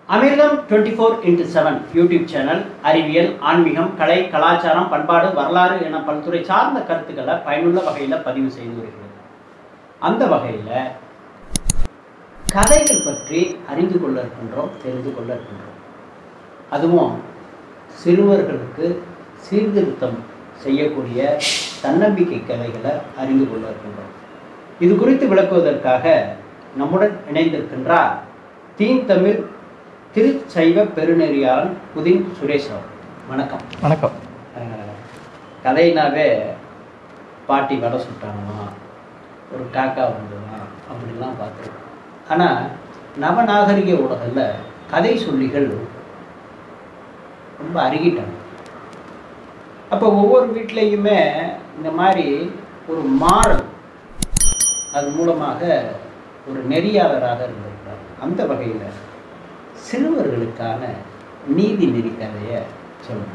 அமிர்தம் twenty four into seven YouTube channel அறிவியல் ஆன்மீகம் கலை கலாச்சாரம் பண்பாடு வரலாறு என பல்துறை சார்ந்த கருத்துக்களை பயனுள்ள வகையில் பதிவு செய்து வருகிறது அந்த வகையில் கதைகள் பற்றி அறிந்து கொள்ள இருக்கின்றோம் தெரிந்து கொள்ள இருக்கின்றோம் அதுவும் சிறுவர்களுக்கு சீர்திருத்தம் செய்யக்கூடிய தன்னம்பிக்கை கதைகளை அறிந்து கொள்ள இருக்கின்றோம் இது குறித்து விளக்குவதற்காக நம்முடன் இணைந்திருக்கின்றார் தீன் தமிழ் திருச்சைவ பெருநெறியாளன் புதின் சுரேஷ் அவர் வணக்கம் வணக்கம் அஹ், கதைனாவே பாட்டி வடை சுட்டானா ஒரு காக்கா வந்ததா அப்படிலாம் பார்த்துருக்கோம் ஆனால் நவநாகரிக உலகில் கதை சொல்லிகள் ரொம்ப அருகிட்டாங்க அப்போ ஒவ்வொரு வீட்லேயுமே இந்த மாதிரி ஒரு மாறல் அது மூலமாக ஒரு நெறியாளராக இருந்திருக்கிறார் அந்த வகையில் சிறுவர்களுக்கான நீதி நெறி கதையை சொல்லுங்கள்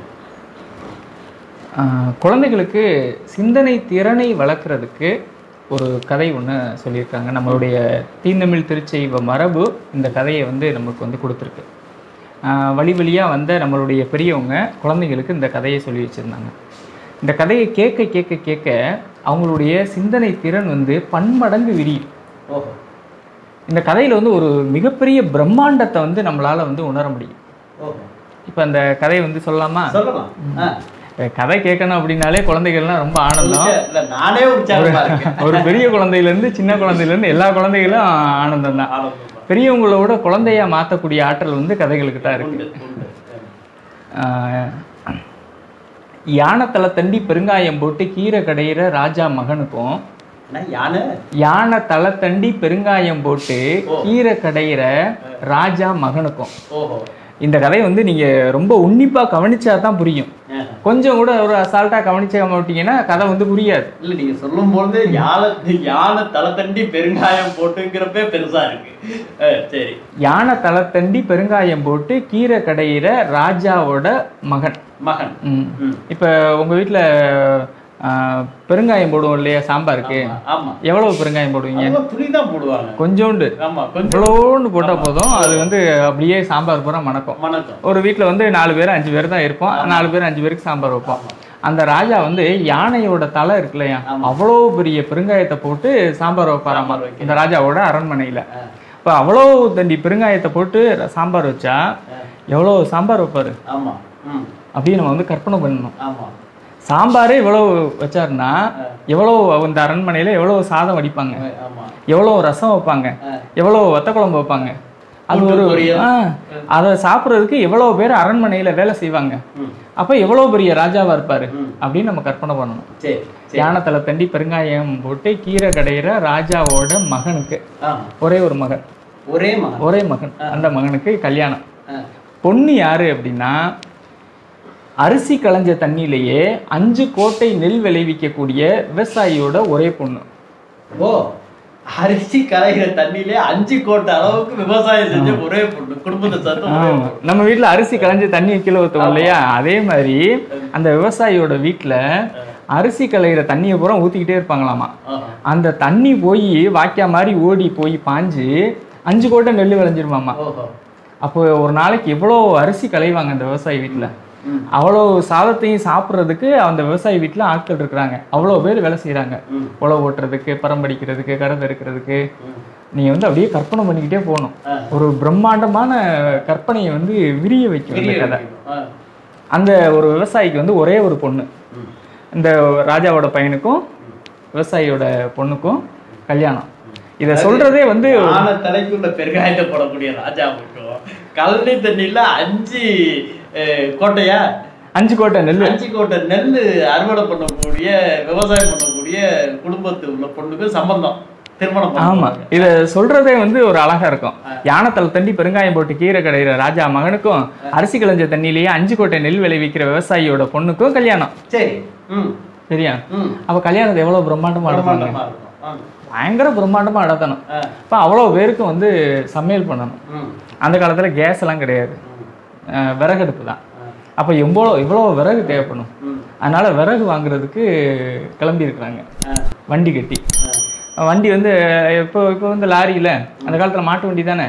ஆஹ் குழந்தைகளுக்கு சிந்தனை திறனை வளர்க்குறதுக்கு ஒரு கதை ஒன்று சொல்லியிருக்காங்க நம்மளுடைய தீந்தமிழ் திருச்செய்வ மரபு இந்த கதையை வந்து நமக்கு வந்து கொடுத்துருக்கு ஆஹ் வழி வழியாக வந்த நம்மளுடைய பெரியவங்க குழந்தைகளுக்கு இந்த கதையை சொல்லி வச்சுருந்தாங்க இந்த கதையை கேட்க கேட்க கேட்க அவங்களுடைய சிந்தனை திறன் வந்து பன்மடங்கு விரியும் ஓஹோ இந்த கதையில் வந்து ஒரு மிகப்பெரிய பிரம்மாண்டத்தை வந்து நம்மளால் வந்து உணர முடியும் ஓஹோ இப்போ அந்த கதையை வந்து சொல்லலாமா சொல்லலாம் ஆ. இப்ப கதை கேட்கணும் அப்படின்னாலே குழந்தைகள்லாம் ரொம்ப ஆனந்தம் இல்ல, நானே உற்சாகமா இருக்கேன் ஒரு பெரிய குழந்தையில இருந்து சின்ன குழந்தையில இருந்து எல்லா குழந்தைகளும் ஆனந்தம் தான் ஆனந்தமா. பெரியவங்களோட குழந்தையா மாத்தக்கூடிய ஆற்றல் வந்து கதைகளுக்கு தான் இருக்கு உண்டு, உண்டு. ஆஹ் யானை தலை தண்டி பெருங்காயம் போட்டு கீரை கடையிற ராஜா மகனுக்கும் என்ன, யானை யானை தலை தண்டி பெருங்காயம் போட்டு ஓ. கீரை கடையிற ராஜா மகனுக்கும் ஓஹோ இந்த கதையை வந்து நீங்க ரொம்ப உன்னிப்பா கவனிச்சா தான் புரியும் ஆ. கொஞ்சம் கூட ஒரு அசால்ட்டா கவனிச்ச மாட்டீங்கன்னா கதை வந்து புரியாது இல்ல நீங்க சொல்லும் பொழுது யானை யானை தலை தண்டி பெருங்காயம் போட்டுங்கிறப்பே பெருசா இருக்கு ஆ, சரி யானை தலை தண்டி பெருங்காயம் போட்டு கீரை கடையிற ராஜாவோட மகன் மகன் ம். ம். இப்ப உங்க வீட்ல ஆ, பெருங்காயம் போடுவோம் இல்லையா சாம்பாருக்கு ஆமா, ஆமா எவ்வளவு பெருங்காயம் போடுவீங்க அவங்க துணி தான் போடுவாங்க கொஞ்சோண்டு ஆமா கொஞ்சம் இவ்வளோண்டு போட்டா போதும் அது வந்து அப்படியே சாம்பார் பூரா மணக்கும் வணக்கம் ஒரு வீட்ல வந்து நாலு பேர் அஞ்சு பேர் தான் இருப்போம் நாலு பேர் அஞ்சு பேருக்கு சாம்பார் வைப்போம் ஆமா. அந்த ராஜா வந்து யானையோட தலை இருக்கு இல்லையா ஆமா. அவ்வளோ பெரிய பெருங்காயத்தை போட்டு சாம்பார் வைப்பாராமா சாம்பார் வைக்க. இந்த ராஜாவோட அரண்மனையில ஆ. இப்போ அவ்வளோ தண்டி பெருங்காயத்தை போட்டு சாம்பார் வச்சா ஆ. எவ்வளோ சாம்பார் வைப்பாரு ஆமா ம் அப்படின்னு நம்ம வந்து கற்பனை பண்ணணும் ஆமா சாம்பாரே எவ்வளோ வச்சாருன்னா ஆ. எவ்வளோ அந்த அரண்மனையில எவ்வளோ சாதம் வடிப்பாங்க ஆமா எவ்வளோ ரசம் வைப்பாங்க ஆ. எவ்வளோ வத்த குழம்பு வைப்பாங்க அது கூட்டு ஒரு பொரியல். ஆ, அதை சாப்பிட்றதுக்கு எவ்வளோ பேர் அரண்மனையில வேலை செய்வாங்க ம் அப்போ எவ்வளோ பெரிய ராஜாவா இருப்பாரு ம். அப்படின்னு நம்ம கற்பனை பண்ணணும் சரி சரி யானத்தலை தண்டி பெருங்காயம் போட்டு கீரை கடையிற ராஜாவோட மகனுக்கு ஆமா ஒரே ஒரு மகன் ஒரே மகன் ஒரே மகன் அந்த மகனுக்கு கல்யாணம் ஆ. பொண்ணு யாரு அப்படின்னா அரிசி களைஞ்ச தண்ணியிலேயே அஞ்சு கோட்டை நெல் விளைவிக்கக்கூடிய விவசாயியோட ஒரே பொண்ணு ஓ அரிசி கரைகிற தண்ணியிலே அஞ்சு கோட்டை அளவுக்கு விவசாயம் செஞ்ச ஒரே பொண்ணு குடும்பத்தை சேர்த்து ஒரே ஆமா. பொண்ணு. நம்ம வீட்ல அரிசி களைஞ்ச தண்ணியை கீழே ஊற்றுவோம் இல்லையா அதே மாதிரி அந்த விவசாயியோட வீட்ல அரிசி களையிற தண்ணியை பூரா ஊத்திக்கிட்டே இருப்பாங்களாமா ஆஹா. அந்த தண்ணி போய் வாய்க்கா மாதிரி ஓடி போய் பாஞ்சு அஞ்சு கோட்டை நெல் விளைஞ்சிருமாமா ஓஹோ அப்போ ஒரு நாளைக்கு எவ்வளோ அரிசி களைவாங்க அந்த விவசாயி வீட்ல ம். அவ்வளோ சாதத்தையும் சாப்பிட்றதுக்கு அந்த விவசாயி வீட்ல ஆட்கள் இருக்கிறாங்க அவ்வளோ பேர் வேலை செய்றாங்க ம். உழவு ஓட்டுறதுக்கு பரம்படிக்கிறதுக்கு கறவை இருக்கிறதுக்கு ம். நீங்க வந்து அப்படியே கற்பனை பண்ணிக்கிட்டே போகணும் ஆ. ஒரு பிரம்மாண்டமான கற்பனையை வந்து விரிய வைக்கும் இந்த பெரிய கதை விஷயம். ஆ. அந்த ஒரு விவசாயிக்கு வந்து ஒரே ஒரு பொண்ணு ம். இந்த ராஜாவோட பையனுக்கும் விவசாயியோட பொண்ணுக்கும் கல்யாணம் இதை சொல்றதே வந்து ஆன தலைக்குள்ள பெருங்காயத்தை போடக்கூடிய ராஜா மட்டும் கழனி தண்ணியில அஞ்சு அஹ், கோட்டையா அஞ்சு கோட்டை நெல் அஞ்சு கோட்டை நெல் அறுவடை பண்ணக்கூடிய விவசாயம் பண்ணக்கூடிய குடும்பத்தில் உள்ள பொண்ணுக்கு சம்பந்தம் திருமணம் ஆமா பண்ணுவாங்க. இத சொல்றதே வந்து ஒரு அழகா இருக்கும் யானத்தலை தண்டி பெருங்காயம் போட்டு கீரை கடையிற ராஜா மகனுக்கும் அரிசி களைஞ்ச தண்ணியிலேயே அஞ்சு கோட்டை நெல் விளைவிக்கிற விவசாயியோட பொண்ணுக்கும் கல்யாணம் சரி ம் சரியா ம் அப்ப கல்யாணத்தை எவ்வளவு பிரம்மாண்டமா நடத்தாங்க பிரம்மாண்டமா இருக்கும் ஆ. பயங்கர பிரம்மாண்டமா நடத்தணும் ஆ. இப்ப அவ்வளவு பேருக்கு வந்து சமையல் பண்ணணும் ம் அந்த காலத்துல கேஸ் எல்லாம் கிடையாது ம். அஹ் விறகடுப்பு தான் ஆ. அப்ப எவ்வளோ எவ்வளோ விறகு தேவைப்படும் ம் அதனால விறகு வாங்குறதுக்கு கிளம்பி இருக்கிறாங்க ஆ. வண்டி கட்டி ஆ. வண்டி வந்து இப்போ இப்போ வந்து லாரியில அந்த காலத்துல மாட்டு வண்டி தானே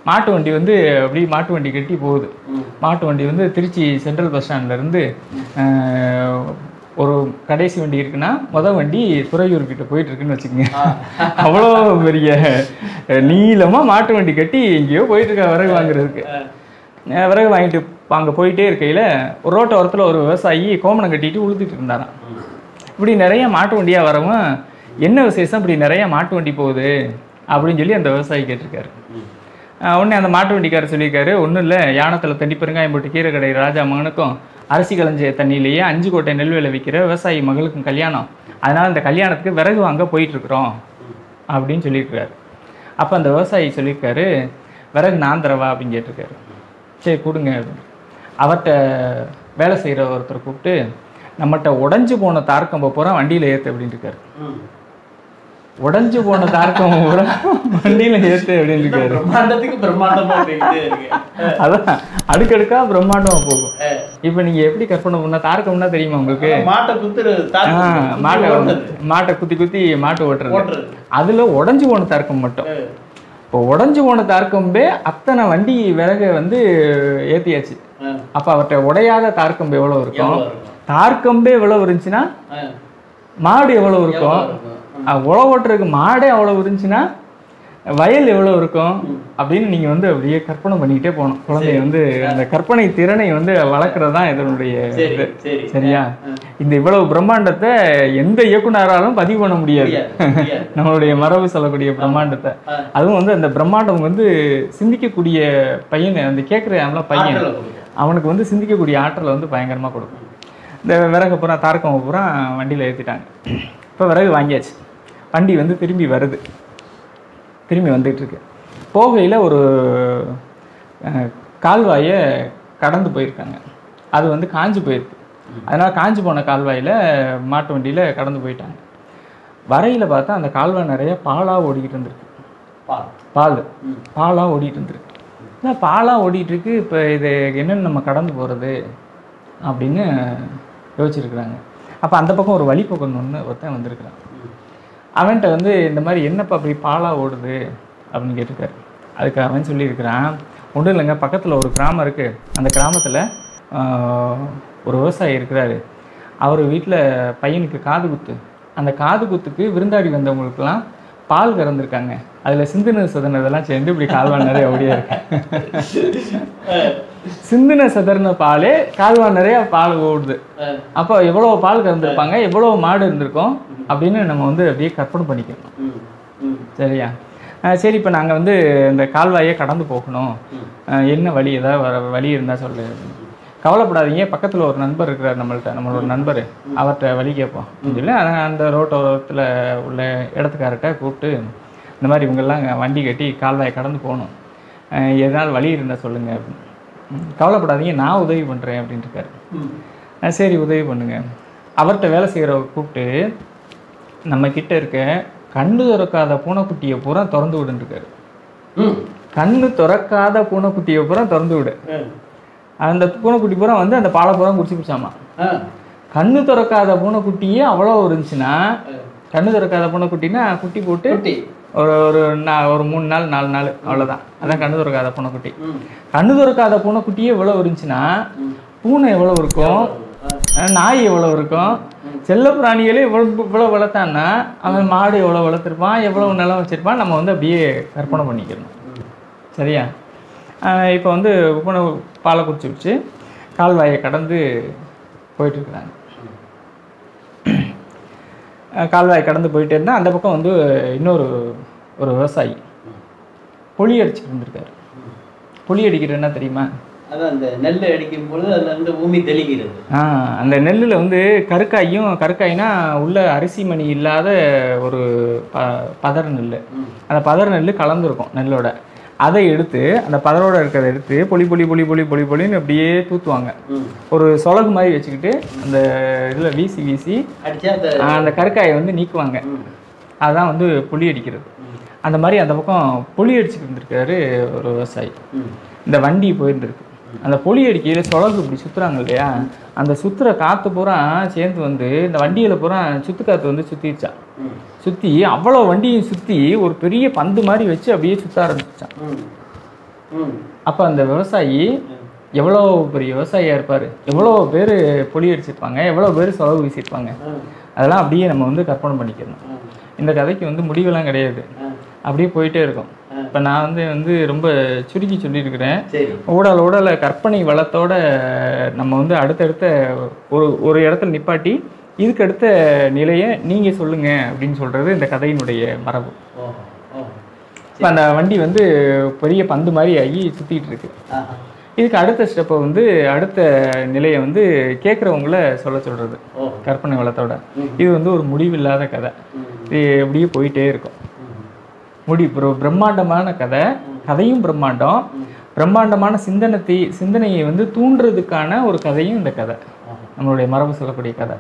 மாட்டு வண்டி வந்து அப்படியே மாட்டு வண்டி கட்டி போகுது ம். மாட்டு வண்டி வந்து திருச்சி சென்ட்ரல் பஸ் ஸ்டாண்ட்ல இருந்து அஹ், ஒரு கடைசி வண்டி இருக்குன்னா முத வண்டி துறையூர் கிட்ட போயிட்டு இருக்குன்னு வச்சுக்கோங்க அவ்வளோ பெரிய அஹ், நீளமா மாட்டு வண்டி கட்டி எங்கேயோ போயிட்டு இருக்கா விறகு வாங்குறதுக்கு அஹ், விறகு வாங்கிட்டு அங்கே போயிட்டே இருக்கையில் ஒரு ரோட்ட ஓரத்தில் ஒரு விவசாயி கோமணம் கட்டிட்டு உழுதுட்டு இருந்தாராம் இப்படி நிறைய மாட்டு வண்டியாக வரவும் என்ன விசேஷம் இப்படி நிறைய மாட்டு வண்டி போகுது அப்படின்னு சொல்லி அந்த விவசாயி கேட்டிருக்காரு ம். ஆஹ் உடனே அந்த மாட்டு வண்டிக்காரர் சொல்லியிருக்காரு ஒன்றும் இல்லை யானத்தில் தண்டி பெருங்காயம் போட்டு கீரை கடை ராஜா மகனுக்கும் அரிசி களைஞ்ச தண்ணியிலேயே அஞ்சு கோட்டை நெல் விலை விற்கிற விவசாயி மகளுக்கும் கல்யாணம் அதனால் இந்த கல்யாணத்துக்கு விறகு வாங்க போயிட்டு இருக்கிறோம் அப்படின்னு சொல்லியிருக்காரு அப்போ அந்த விவசாயி சொல்லியிருக்காரு விறகு நான் தரவா அப்படின்னு கேட்டிருக்காரு சரி கொடுங்க அப்படின்னு அவர்கிட்ட வேலை செய்கிற ஒருத்தர் கூப்பிட்டு நம்மகிட்ட உடஞ்சு போன தார்க்கம்பை பூரா வண்டியில் ஏற்று அப்படின்னு இருக்காரு ம். உடஞ்சு போன தார்க்கம்பை பூரா வண்டியில் ஏற்று அப்படின்னு இருக்காரு பிரம்மாண்டத்துக்கு பிரம்மாண்டமா போய்கிட்டே இருக்கு அதான் அடுக்கடுக்கா பிரம்மாண்டமா போகும் அஹ். இப்போ நீங்க எப்படி கற்பனை பண்ணா தார்க்கம்னா தெரியுமா உங்களுக்கு மாட்டை குத்துரு ஆ, தாக்கு குத்துரு, மாட்டை ஓட்டுறது. மாட்டை குத்தி குத்தி மாட்டு ஓட்டுறது ஓட்டுறது அதுல உடஞ்சு போன தார்க்கம் மட்டும் அஹ். இப்போ உடஞ்சு போன தார்க்கம்பே அத்தனை வண்டி விறகை வந்து ஏத்தியாச்சு அஹ். அப்ப அவர்கிட்ட உடையாத தார்க்கம்பு எவ்வளவு இருக்கும் எவ்வளவு இருக்கும்? தார்க்கம்பே எவ்வளவு இருந்துச்சுன்னா அஹ். மாடு எவ்வளவு இருக்கும் எவ்வளவு இருக்கும்? அஹ் உழவு ஓட்டுறதுக்கு மாடே அவ்வளவு இருந்துச்சுன்னா வயல் எவ்வளவு இருக்கும் அப்படின்னு நீங்க வந்து அப்படியே கற்பனை பண்ணிக்கிட்டே போகணும் குழந்தைய வந்து அந்த கற்பனை திறனை வந்து வளர்க்கறது தான் இதனுடைய சரி இது. சரி சரியா அஹ். இந்த இவ்வளவு பிரம்மாண்டத்தை எந்த இயக்குனராலும் பதிவு பண்ண முடியாது முடியாது, முடியாது. நம்மளுடைய மரபு சொல்லக்கூடிய பிரம்மாண்டத்தை அஹ். அதுவும் வந்து அந்த பிரம்மாண்டம் வந்து சிந்திக்கக்கூடிய பையன் அந்த கேட்குற பையன் ஆற்றலை கொடுக்கும். அவனுக்கு வந்து சிந்திக்கக்கூடிய ஆற்றலை வந்து பயங்கரமா கொடுக்கும் இந்த விறகு பூரா தார்க்கம் பூரா வண்டியில ஏத்திட்டாங்க இப்போ விறகு வாங்கியாச்சு வண்டி வந்து திரும்பி வருது திரும்பி வந்துட்டு இருக்கு போகையில ஒரு அஹ், கால்வாயை கடந்து போயிருக்காங்க அது வந்து காஞ்சு போயிருக்கு அதனால காஞ்சு போன கால்வாயில மாட்டு வண்டியில கடந்து போயிட்டாங்க வரையில பார்த்தா அந்த கால்வாய் நிறைய பாலா ஓடிக்கிட்டு இருந்திருக்கு பால். பால் ம். பாலா ஓடிட்டு இருந்திருக்கு என்ன பாலா ஓடிட்டு இருக்கு இப்போ இது என்னன்னு நம்ம கடந்து போறது அப்படின்னு யோசிச்சிருக்கிறாங்க அப்போ அந்த பக்கம் ஒரு வழிபோக்கன் ஒன்று ஒருத்தன் வந்திருக்கிறான் ம். அவன்கிட்ட வந்து இந்த மாதிரி என்னப்பா அப்படி பாலா ஓடுது அப்படின்னு கேட்டிருக்காரு அதுக்கு அவன் சொல்லியிருக்கிறான் ஒன்றும் இல்லைங்க பக்கத்தில் ஒரு கிராமம் இருக்குது அந்த கிராமத்தில் ஒரு விவசாயி இருக்கிறாரு அவர் வீட்டில் பையனுக்கு காது குத்து அந்த காது குத்துக்கு விருந்தாடி வந்தவங்களுக்கெல்லாம் பால் கறந்துருக்காங்க அதில் சிந்துன சதனதெல்லாம் சேர்ந்து இப்படி கால்வாய் நிறைய ஓடியா இருக்கு அஹ். சிந்துன சதர்ன பாலே கால்வாய் நிறைய பால் ஓடுது அஹ். அப்போ எவ்வளோ பால் கறந்துருப்பாங்க எவ்வளோ மாடு இருந்திருக்கும் அப்படின்னு நம்ம வந்து அப்படியே கற்பனை பண்ணிக்கணும் ம். ம். சரியா அஹ் சரி இப்போ நாங்கள் வந்து இந்த கால்வாயை கடந்து போகணும் ம். அஹ் என்ன வழி ஏதாவது வர வழி இருந்தால் சொல்லு கவலைப்படாதீங்க பக்கத்தில் ஒரு நண்பர் இருக்கிறார் நம்மள்ட்ட நம்மளோட நண்பர் அவர்கிட்ட வழி கேட்போம் அப்படின்னு சொல்லி அத- அந்த ரோட்டோரத்தில் உள்ள இடத்துக்காரர்கிட்ட கூப்பிட்டு இந்த மாதிரி இவங்கெல்லாம் வண்டி கட்டி கால்வாயை கடந்து போகணும் அஹ் எதனால் வழி இருந்தால் சொல்லுங்கள் அப்படின்னு ம், கவலைப்படாதீங்க நான் உதவி பண்ணுறேன் அப்படின்னு இருக்காரு ம். அஹ் சரி உதவி பண்ணுங்க அவர்கிட்ட வேலை செய்கிறவ கூப்பிட்டு நம்ம கிட்ட இருக்க கண்ணு திறக்காத பூனைக்குட்டியை பூரா திறந்து விடுன்னு இருக்காரு ம். கண்ணு திறக்காத பூனைக்குட்டியை பூரா திறந்து விடு அஹ். அந்த பூனைக்குட்டி பூரா வந்து அந்த பாலை பூரா குடிச்சு பிடிச்சாமா அஹ். கண்ணு திறக்காத பூனைக்குட்டியே அவ்வளோ இருந்துச்சுன்னா அஹ். கண்ணு திறக்காத பூனைக்குட்டினா குட்டி போட்டு குட்டி. ஒரு ஒரு நா- ஒரு மூணு நாள் நாலு நாள் அவ்வளோதான் அதான் கண்ணு திறக்காத பூனைக்குட்டி ம். கண்ணு திறக்காத பூனைக்குட்டியே எவ்வளோ இருந்துச்சுன்னா ம். பூனை எவ்வளோ இருக்கும் அஹ். அஹ் நாய் எவ்வளோ இருக்கும் செல்ல பிராணிகளே இவ்வளோ இவ்வளோ வளர்த்தான்னா அவன் மாடு எவ்வளோ வளர்த்துருப்பான் எவ்வளோ நிலம் வச்சிருப்பான் நம்ம வந்து அப்படியே கற்பனை பண்ணிக்கணும் ம். சரியா இப்போ வந்து பூனை பாலை குடிச்சு வச்சு கால்வாயை கடந்து போயிட்டுருக்குறாங்க கால்வாயை கடந்து போயிட்டே இருந்தால் அந்த பக்கம் வந்து இன்னொரு ஒரு விவசாயி புளி அடிச்சுட்டு இருந்திருக்காரு புளி அடிக்கிறது என்ன தெரியுமா அதான் அந்த நெல் அடிக்கும் பொழுது அதுல இருந்து பூமி தெளிக்கிறது ஆ அந்த நெல்லில் வந்து கருக்காயும் கருக்காய்னா உள்ள அரிசி மணி இல்லாத ஒரு ப பதர் நெல் ம். அந்த பதர் நெல் கலந்துருக்கும் நெல்லோட அதை எடுத்து அந்த பதரோட இருக்கிறத எடுத்து பொலி பொலி பொலி பொலி பொலி பொலின்னு அப்படியே தூத்துவாங்க ம். ஒரு சொலகு மாதிரி வச்சுக்கிட்டு அந்த இதில் வீசி வீசி அடிச்சா அந்த ஆ, அந்த கருக்காயை வந்து நீக்குவாங்க ம். அதுதான் வந்து புளி அடிக்கிறது ம். அந்த மாதிரி அந்த பக்கம் புளி அடிச்சுட்டு இருந்திருக்காரு ஒரு விவசாயி ம். இந்த வண்டி போயிருந்திருக்கு அந்த பொலி அடிக்கையில் சொலகு இப்படி சுற்றுறாங்க இல்லையா அந்த சுற்றுற காற்று பூரா சேர்ந்து வந்து இந்த வண்டியில் பூரா சுத்து காற்று வந்து சுற்றிடுச்சான் ம். சுற்றி அவ்வளோ வண்டியும் சுற்றி ஒரு பெரிய பந்து மாதிரி வச்சு அப்படியே சுற்ற ஆரம்பிச்சான் ம். ம் அப்போ அந்த விவசாயி ம். எவ்வளோ பெரிய விவசாயியாக இருப்பார் எவ்வளோ பேர் பொலி அடிச்சிருப்பாங்க எவ்வளோ பேர் செலவு வீசியிருப்பாங்க ம். அதெல்லாம் அப்படியே நம்ம வந்து கற்பனை பண்ணிக்கணும் ம். இந்த கதைக்கு வந்து முடிவெல்லாம் கிடையாது ம். அப்படியே போயிட்டே இருக்கும் ம். இப்போ நான் வந்து வந்து ரொம்ப சுருக்கி சொல்லியிருக்கிறேன் சரி ஊடல் ஊடல கற்பனை வளத்தோட நம்ம வந்து அடுத்தடுத்த ஒரு ஒரு இடத்துல நிப்பாட்டி இதுக்கு அடுத்த நிலையை நீங்கள் சொல்லுங்க அப்படின்னு சொல்கிறது இந்த கதையினுடைய மரபு ஓ ஓ இப்போ அந்த வண்டி வந்து பெரிய பந்து மாதிரி ஆகி சுற்றிட்டு இருக்கு ஆஹா. இதுக்கு அடுத்த ஸ்டெப்பை வந்து அடுத்த நிலையை வந்து கேட்குறவங்கள சொல்ல சொல்கிறது ஓ கற்பனை வளத்தோட ம். இது வந்து ஒரு முடிவில்லாத கதை ம். இது அப்படியே போயிட்டே இருக்கும் ம். முடி பிர- பிரம்மாண்டமான கதை கதையும் பிரம்மாண்டம் ம். பிரம்மாண்டமான சிந்தனத்தை சிந்தனையை வந்து தூண்டுறதுக்கான ஒரு கதையும் இந்த கதை ஆஹா. நம்மளுடைய மரபு சொல்லக்கூடிய கதை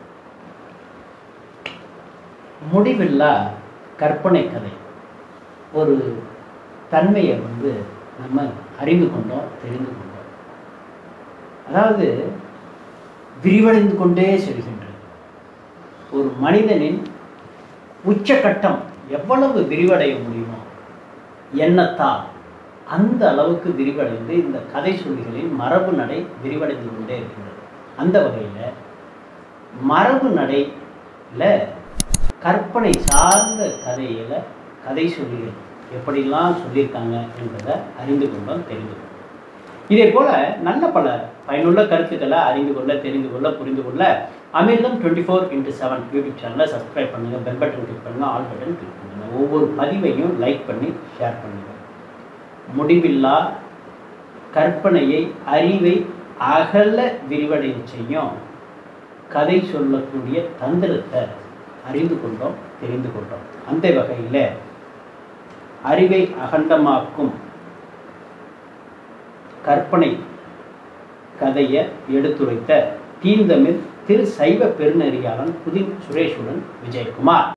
முடிவில்லா கற்பனை கதை ஒரு தன்மையை வந்து நம்ம அறிந்து கொண்டோம் தெரிந்து கொண்டோம் அதாவது விரிவடைந்து கொண்டே செல்கின்றது ஒரு மனிதனின் உச்சக்கட்டம் எவ்வளவு விரிவடைய முடியுமோ எண்ணத்தால் அந்த அளவுக்கு விரிவடைந்து இந்த கதை சொல்லிகளின் மரபு நடை விரிவடைந்து கொண்டே இருக்கின்றது அந்த வகையில் மரபு நடையில கற்பனை சார்ந்த கதையில கதை சொல்லிகள் எப்படிலாம் சொல்லியிருக்காங்க என்பதை அறிந்து கொண்டோம் தெரிந்து கொண்டோம் இதே போல நல்ல பல பயனுள்ள கருத்துக்களை அறிந்து கொள்ள தெரிந்து கொள்ள புரிந்து கொள்ள Amirtham twenty four into seven YouTube சேனலை சப்ஸ்கிரைப் பண்ணுங்க பெல் பட்டன் கிளிக் பண்ணுங்க ஆல் பட்டன் கிளிக் பண்ணுங்க ஒவ்வொரு பதிவையும் லைக் பண்ணி ஷேர் பண்ணுங்க முடிவில்லா கற்பனையை அறிவை அகல விரிவடைய செய்யும் கதை சொல்லக்கூடிய தந்திரத்தை அறிந்து கொண்டோம் தெரிந்து கொண்டோம் அந்த வகையில் அறிவை அகண்டமாக்கும் கற்பனை கதையை எடுத்துரைத்த தீந்தமிழ் திரு சைவ பெருநெறியாளன் புதின் சுரேஷுடன் விஜயகுமார்